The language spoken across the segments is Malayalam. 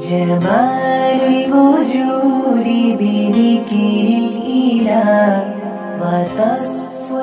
جمال الوجود بذكر الإله وتصفو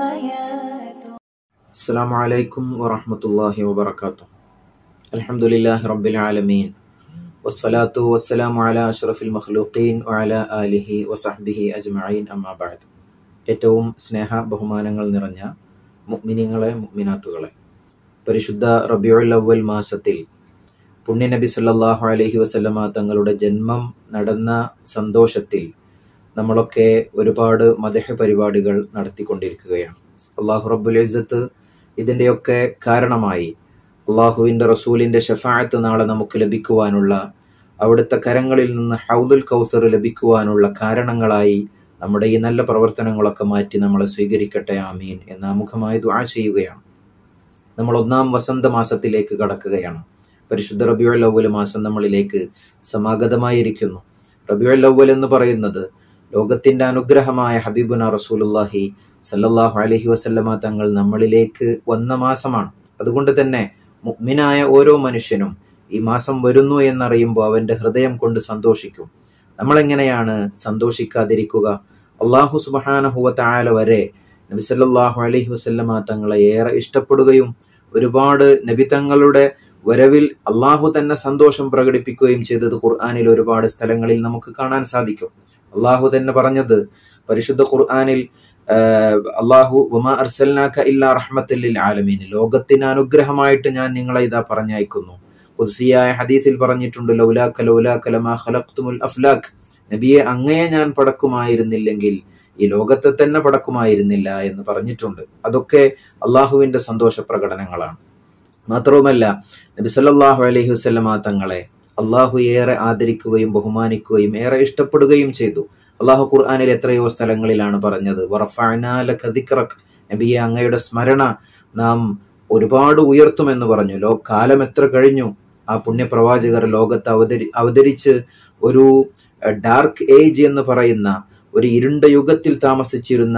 الآيات السلام عليكم ورحمة الله وبركاته الحمد لله رب العالمين والصلاة والسلام على أشرف المخلوقين وعلى آله وصحبه أجمعين أما بعد ഏറ്റവും സ്നേഹ ബഹുമാനങ്ങൾ നിറഞ്ഞ മുഅ്മിനീങ്ങളെ മുഅ്മിനാത്തുകളെ പരിശുദ്ധ റബിയുൽ അവൽ മാസത്തിൽ പുണ്യനബി സല്ലല്ലാഹു അലൈഹി വസല്ലമ തങ്ങളുടെ ജന്മം നടന്ന സന്തോഷത്തിൽ നമ്മളൊക്കെ ഒരുപാട് മദഹ പരിപാടികൾ നടത്തിക്കൊണ്ടിരിക്കുകയാണ് അള്ളാഹു റബ്ബുൽ ഇസ്സത്ത് ഇതിൻ്റെയൊക്കെ കാരണമായി അള്ളാഹുവിൻ്റെ റസൂലിൻ്റെ ഷഫായത്ത് നാളെ നമുക്ക് ലഭിക്കുവാനുള്ള അവിടുത്തെ കരങ്ങളിൽ നിന്ന് ഹൗദുൽ കൗസർ ലഭിക്കുവാനുള്ള കാരണങ്ങളായി നമ്മുടെ ഈ നല്ല പ്രവർത്തനങ്ങളൊക്കെ മാറ്റി നമ്മളെ സ്വീകരിക്കട്ടെ ആമീൻ എന്ന് ആമുഖമായി ദുആ ചെയ്യുകയാണ് നമ്മൾ ഒന്നാം വസന്ത മാസത്തിലേക്ക് കടക്കുകയാണ് പരിശുദ്ധ റബിയുൽ അവൽ മാസം നമ്മളിലേക്ക് സമാഗതമായിരിക്കുന്നു റബിയുൽ അവൽ എന്ന് പറയുന്നത് ലോകത്തിന്റെ അനുഗ്രഹമായ ഹബീബുന റസൂലുല്ലാഹി സല്ലല്ലാഹു അലൈഹി വസല്ലമ തങ്ങൾ നമ്മളിലേക്ക് വന്ന മാസമാണ് അതുകൊണ്ട് തന്നെ മുഅ്മിനായ ഓരോ മനുഷ്യനും ഈ മാസം വരുന്നു എന്നറിയുമ്പോൾ അവന്റെ ഹൃദയം കൊണ്ട് സന്തോഷിക്കും നമ്മളെങ്ങനെയാണ് സന്തോഷിക്കാതിരിക്കുക അള്ളാഹു സുബഹാനഹുവ തായാല വരെ നബി സല്ലല്ലാഹു അലൈഹി വസല്ലമ തങ്ങളെ ഏറെ ഇഷ്ടപ്പെടുകയും ഒരുപാട് നബി തങ്ങളുടെ വരവിൽ അള്ളാഹു തന്നെ സന്തോഷം പ്രകടിപ്പിക്കുകയും ചെയ്തത് ഖുർആാനിൽ ഒരുപാട് സ്ഥലങ്ങളിൽ നമുക്ക് കാണാൻ സാധിക്കും അള്ളാഹു തന്നെ പറഞ്ഞത് പരിശുദ്ധ ഖുർആാനിൽ ആഹ്, അള്ളാഹു വമാ അർസൽനാക ഇല്ലാ റഹ്മത്തുല്ലിൽ ആലമീൻ ലോകത്തിന് അനുഗ്രഹമായിട്ട് ഞാൻ നിങ്ങളെ ഇതാ പറഞ്ഞയക്കുന്നു കുദ്സിയായ ഹദീസിൽ പറഞ്ഞിട്ടുണ്ട് ലൗലാക്ക ലൗലാക്ക ലമാ ഖലഖ്തുമുൽ അഫ്ലാഖ് നബിയെ അങ്ങയെ ഞാൻ പടക്കുമായിരുന്നില്ലെങ്കിൽ ഈ ലോകത്തെ തന്നെ പടക്കുമായിരുന്നില്ല എന്ന് പറഞ്ഞിട്ടുണ്ട് അതൊക്കെ അള്ളാഹുവിന്റെ സന്തോഷ പ്രകടനങ്ങളാണ് മാത്രവുമല്ല നബി സല്ലല്ലാഹു അലൈഹി വസല്ലമ തങ്ങളെ അള്ളാഹു ഏറെ ആദരിക്കുകയും ബഹുമാനിക്കുകയും ഏറെ ഇഷ്ടപ്പെടുകയും ചെയ്തു അള്ളാഹു ഖുർആനിൽ എത്രയോ സ്ഥലങ്ങളിലാണ് പറഞ്ഞത് "വറഫഅനാ ലക ദിക്റക്." നബിയെ അങ്ങയുടെ സ്മരണ നാം ഒരുപാട് ഉയർത്തുമെന്ന് പറഞ്ഞു ലോ കാലം എത്ര കഴിഞ്ഞു ആ പുണ്യപ്രവാചകർ ലോകത്ത് അവതരി അവതരിച്ച് ഒരു ഡാർക്ക് ഏജ് എന്ന് പറയുന്ന ഒരു ഇരുണ്ട യുഗത്തിൽ താമസിച്ചിരുന്ന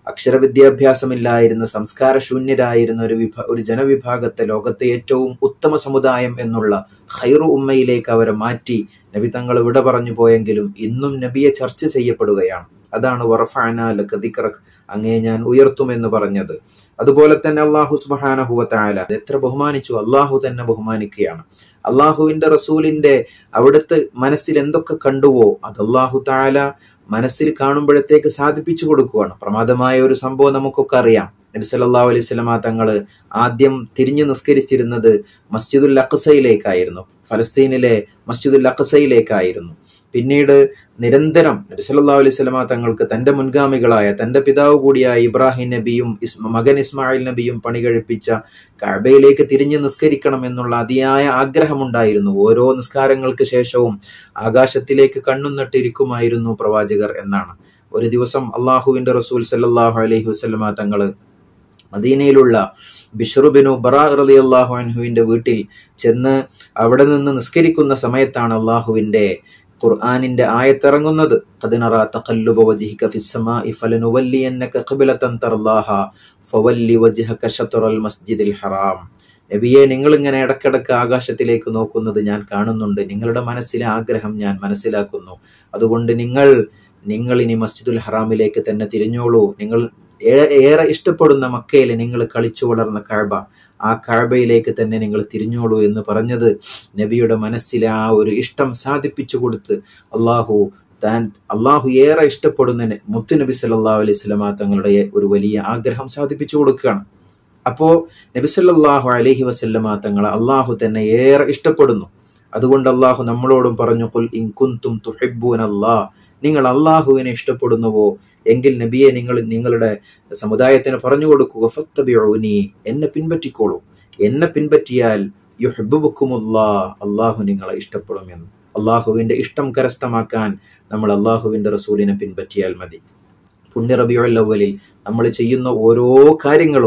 അക്ഷരവിദ്യാഭ്യാസമില്ലായിരുന്ന സംസ്കാരശൂന്യരായിരുന്ന ഒരു വിഭ ഒരു ജനവിഭാഗത്തെ ലോകത്തെ ഏറ്റവും ഉത്തമ സമുദായം എന്നുള്ള ഖൈറു ഉമ്മയിലേക്ക് അവരെ മാറ്റി നബി തങ്ങൾ വിട പറഞ്ഞു പോയെങ്കിലും ഇന്നും നബിയെ ചർച്ച ചെയ്യപ്പെടുകയാണ് അതാണ് വറഫഅനാ ലക ദിക്റക് അങ്ങേ ഞാൻ ഉയർത്തുമെന്ന് പറഞ്ഞത് അതുപോലെ തന്നെ അള്ളാഹു സുബ്ഹാനഹു വതആല അത് എത്ര ബഹുമാനിച്ചു അള്ളാഹു തന്നെ ബഹുമാനിക്കുകയാണ് അള്ളാഹുവിന്റെ റസൂലിന്റെ അവിടുത്തെ മനസ്സിൽ എന്തൊക്കെ കണ്ടുവോ അത് അള്ളാഹു താല മനസ്സിൽ കാണുമ്പോഴത്തേക്ക് സാധിപ്പിച്ചു കൊടുക്കുകയാണ് പ്രമാദമായ ഒരു സംഭവം നമുക്കൊക്കെ അറിയാം നബി സല്ലല്ലാഹു അലൈഹി വസല്ലമ തങ്ങള് ആദ്യം തിരിഞ്ഞു നിസ്കരിച്ചിരുന്നത് മസ്ജിദുൽ അഖ്സയിലേക്കായിരുന്നു ഫലസ്തീനിലെ മസ്ജിദുൽ അഖ്സയിലേക്കായിരുന്നു പിന്നീട് നിരന്തരം നബി സല്ലല്ലാഹു അലൈഹി വസല്ലമ തങ്ങൾക്ക് തന്റെ മുൻഗാമികളായ തന്റെ പിതാവ് കൂടിയായ ഇബ്രാഹിം നബിയും ഇസ്മ- മകൻ ഇസ്മായിൽ നബിയും പണി കഴിപ്പിച്ച കഅബയിലേക്ക് തിരിഞ്ഞു നിസ്കരിക്കണം എന്നുള്ള അതിയായ ആഗ്രഹമുണ്ടായിരുന്നു ഓരോ നിസ്കാരങ്ങൾക്ക് ശേഷവും ആകാശത്തിലേക്ക് കണ്ണും നട്ടിരിക്കുമായിരുന്നു പ്രവാചകർ എന്നാണ് ഒരു ദിവസം അള്ളാഹുവിന്റെ റസൂൽ സല്ലല്ലാഹു അലൈഹി വസല്ലമ തങ്ങള് മദീനയിലുള്ള ബിഷറുബിനു ബറാ റളിയല്ലാഹു അൻഹുവിന്റെ വീട്ടിൽ ചെന്ന് അവിടെ നിന്ന് നിസ്കരിക്കുന്ന സമയത്താണ് അള്ളാഹുവിന്റെ ഖുർആനിന്റെ ആയത്തിറങ്ങുന്നത് "ഖദ് നറാ തഖല്ലുബ വജ്ഹിക ഫിസ്സമാഇ ഫലനുവല്ലിയന്നക ഖിബ്ലതൻ തർലാഹ ഫവല്ലി വജ്ഹക ശത്റൽ മസ്ജിദിൽ ഹറാം നബിയെ നിങ്ങൾ ഇങ്ങനെ ഇടക്കിടക്ക് ആകാശത്തിലേക്ക് നോക്കുന്നത് ഞാൻ കാണുന്നുണ്ട് നിങ്ങളുടെ മനസ്സിലെ ആഗ്രഹം ഞാൻ മനസ്സിലാക്കുന്നു അതുകൊണ്ട് നിങ്ങൾ നിങ്ങൾ ഇനി മസ്ജിദുൽ ഹറാമിലേക്ക് തന്നെ തിരിഞ്ഞോളൂ നിങ്ങൾ ഏ- ഏറെ ഇഷ്ടപ്പെടുന്ന മക്കയിൽ നിങ്ങൾ കളിച്ചു വളർന്ന കഴബ ആ കഴബയിലേക്ക് തന്നെ നിങ്ങൾ തിരിഞ്ഞോളൂ എന്ന് പറഞ്ഞത് നബിയുടെ മനസ്സിലെ ആ ഒരു ഇഷ്ടം സാധിപ്പിച്ചു കൊടുത്ത് അള്ളാഹു താൻ അള്ളാഹു ഏറെ ഇഷ്ടപ്പെടുന്ന ന- മുത്തുനബി സല്ലല്ലാഹു അലൈഹി സ്വലമ തങ്ങളുടെ ഒരു വലിയ ആഗ്രഹം സാധിപ്പിച്ചു കൊടുക്കുകയാണ് അപ്പോ നബി സല്ലല്ലാഹു അലൈഹി വസല്ലമ തങ്ങളെ അള്ളാഹു തന്നെ ഏറെ ഇഷ്ടപ്പെടുന്നു അതുകൊണ്ട് അള്ളാഹു നമ്മളോടും പറഞ്ഞു "ഖുൽ ഇൻ കുന്തും തുഹിബ്ബൂന അല്ലാഹ് നിങ്ങൾ അള്ളാഹുവിനെ ഇഷ്ടപ്പെടുന്നുവോ എങ്കിൽ നബിയെ നിങ്ങൾ നിങ്ങളുടെ സമുദായത്തിന് പറഞ്ഞു കൊടുക്കുക ഫത്തബിഊനി എന്നെ പിൻപറ്റിക്കോളൂ എന്നെ പിൻപറ്റിയാൽ യുഹബ്ബുക്കുമുല്ലാ അള്ളാഹു നിങ്ങളെ ഇഷ്ടപ്പെടുമെന്ന് അള്ളാഹുവിന്റെ ഇഷ്ടം കരസ്ഥമാക്കാൻ നമ്മൾ അള്ളാഹുവിന്റെ റസൂലിനെ പിൻപറ്റിയാൽ മതി പുണ്യ റബിയുൽ അവലിൽ നമ്മൾ ചെയ്യുന്ന ഓരോ കാര്യങ്ങളും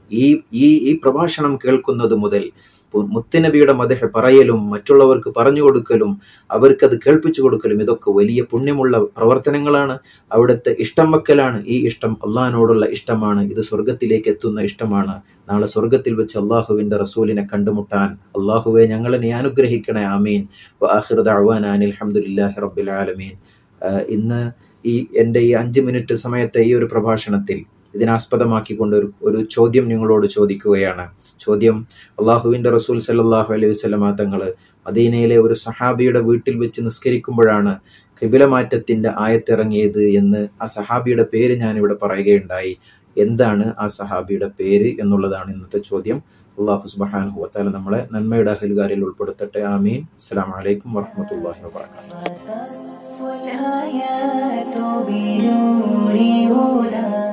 ഈ ഈ ഈ പ്രഭാഷണം കേൾക്കുന്നത് മുതൽ പു- മുത്തുനബിയുടെ മദഹ് പറയലും മറ്റുള്ളവർക്ക് പറഞ്ഞു കൊടുക്കലും അവർക്കത് കേൾപ്പിച്ചു കൊടുക്കലും ഇതൊക്കെ വലിയ പുണ്യമുള്ള പ്രവർത്തനങ്ങളാണ് അവിടുത്തെ ഇഷ്ടം വെക്കലാണ് ഈ ഇഷ്ടം അള്ളാഹിനോടുള്ള ഇഷ്ടമാണ് ഇത് സ്വർഗത്തിലേക്ക് എത്തുന്ന ഇഷ്ടമാണ് നാളെ സ്വർഗത്തിൽ വെച്ച് അള്ളാഹുവിന്റെ റസൂലിനെ കണ്ടുമുട്ടാൻ അള്ളാഹുവെ ഞങ്ങളെ നീ അനുഗ്രഹിക്കണേ ആമീൻ അലഹമുല്ലാഹി റബ്ബിൽ ആലമീൻ ആഹ് ഇന്ന് ഈ എൻ്റെ ഈ അഞ്ച് മിനിറ്റ് സമയത്തെ ഈ ഒരു പ്രഭാഷണത്തിൽ ഇതിനാസ്പദമാക്കിക്കൊണ്ട് ഒരു ഒരു ചോദ്യം നിങ്ങളോട് ചോദിക്കുകയാണ് ചോദ്യം അള്ളാഹുവിന്റെ റസൂൽ സല്ലല്ലാഹു അലൈഹി വസല്ലമ തങ്ങൾ മദീനയിലെ ഒരു സഹാബിയുടെ വീട്ടിൽ വെച്ച് നിസ്കരിക്കുമ്പോഴാണ് കിബിലമാറ്റത്തിന്റെ ആയത്തിറങ്ങിയത് എന്ന് ആ സഹാബിയുടെ പേര് ഞാൻ ഇവിടെ പറയുകയുണ്ടായി എന്താണ് ആ സഹാബിയുടെ പേര് എന്നുള്ളതാണ് ഇന്നത്തെ ചോദ്യം അള്ളാഹു സുബ്ഹാനഹു വതആല നമ്മളെ നന്മയുടെ അഹലുകാരിൽ ഉൾപ്പെടുത്തട്ടെ ആമീൻ അസ്സലാമു അലൈക്കും വറഹ്മത്തുള്ളാഹി വബറകാതുഹു وتصفو الآيات بنور هدى